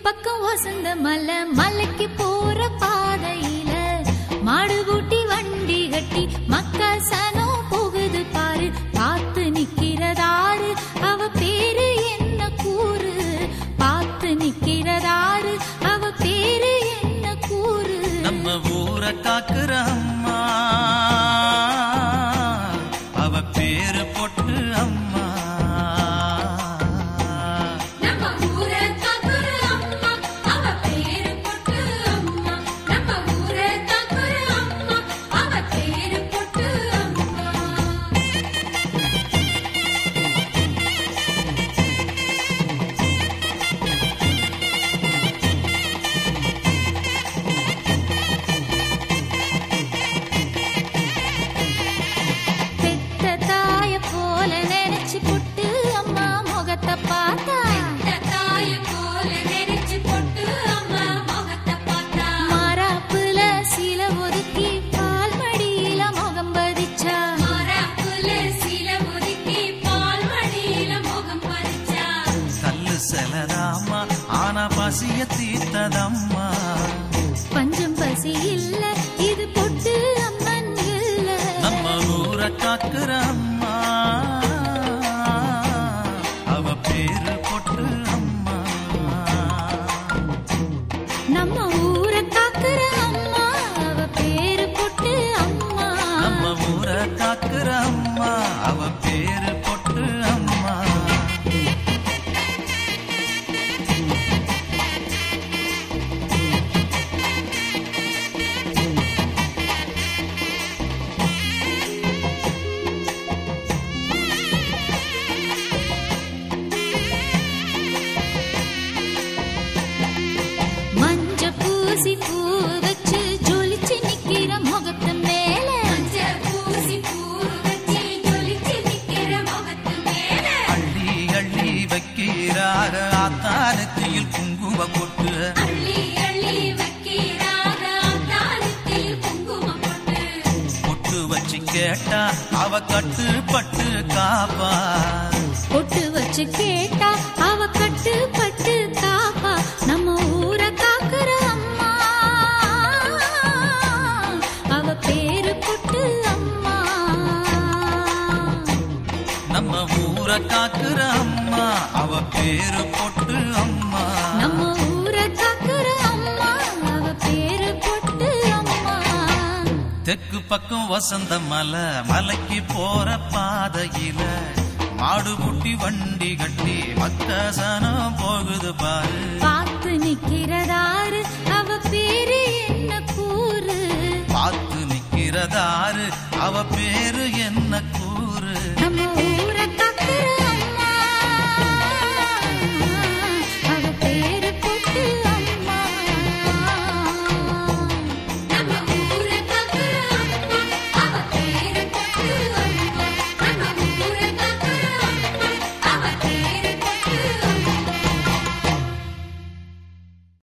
பக்கம் வசந்த மலை மலைக்கு போற பாதையில மாடு கூட்டி வண்டி கட்டி மக்கா சனம் போகுது பாரு பார்த்து நிக்கிறதாரு அவ பேரு என்ன கூறு பார்த்து நிக்கிறதாரு அவ பேரு என்ன கூறு நம்ம ஊரை காக்குற அம்மா அவ பேரு பொட்டு அம்மா நம்ம ஊரை காக்குற அம்மா அவ பேரு பொட்டு அம்மா நம்ம ஊரை காக்குற அம்மா அவ பேரு பொட்டு அம்மா பெத்த தாய போல நினைச்சு புட்டு அம்மா முகத்தை பார்த்தா தாய போல நினைச்சு புட்டு அம்மா முகத்தை பார்த்தா மாறாப்புல சில ஒதுக்கி பால் மடியில முகம் பதிச்சா மாறாப்புல சில ஒதுக்கி பால் மடியில முகம் பதிச்சா கல்லு செலதாம்மா ஆனா பசிய தீர்த்ததம்மா பஞ்சம் பசி இல்ல இது பொட்டு அம்மன் இல்ல நம்ம ஊரை காக்குற அம்மா அவ பேரு பொட்டு அம்மா நம்ம ஊரை காக்குற அம்மா அவ பேரு பொட்டு அம்மா நம்ம ஊரை காக்குற அம்மா அவ பேரு பொட்டு அம்மா மஞ்ச பூசி பூ வச்சு ஜொலிச்சு நிக்கிற முகத்து மேல மஞ்ச பூசி பூ வச்சு ஜொலிச்சு நிக்கிற முகத்து மேல அள்ளி அள்ளி வைக்கிறாக ஆத்தானத்தில் குங்கும பொட்டு அள்ளி அள்ளி வைக்கிறாக அத்தானத்தில் குங்குமம் போட்டு பொட்டு வச்சு கேட்டா அவ கட்டு பட்டு காப்பா பொட்டு வச்சு கேட்டா அவ கட்டு பட்டு காப்பா நம்ம ஊரை காக்குற அம்மா அவ பேரு பொட்டு அம்மா நம்ம ஊரை காக்குற அம்மா அவ பேரு பொட்டு அம்மா நம்ம ஊரை காக்குற அம்மா அவ பேரு பொட்டு அம்மா தெற்கு பக்கம் வசந்த மலை மலைக்கு போற பாதையில மாடு குட்டி வண்டி கட்டி மக்கசனம் போகுது பாரு பார்த்து நிக்கிறதாரு அவ பேரு என்ன கூறு பார்த்து நிக்கிறதாரு அவ பேரு என்ன கூறு நம்ம ஊரை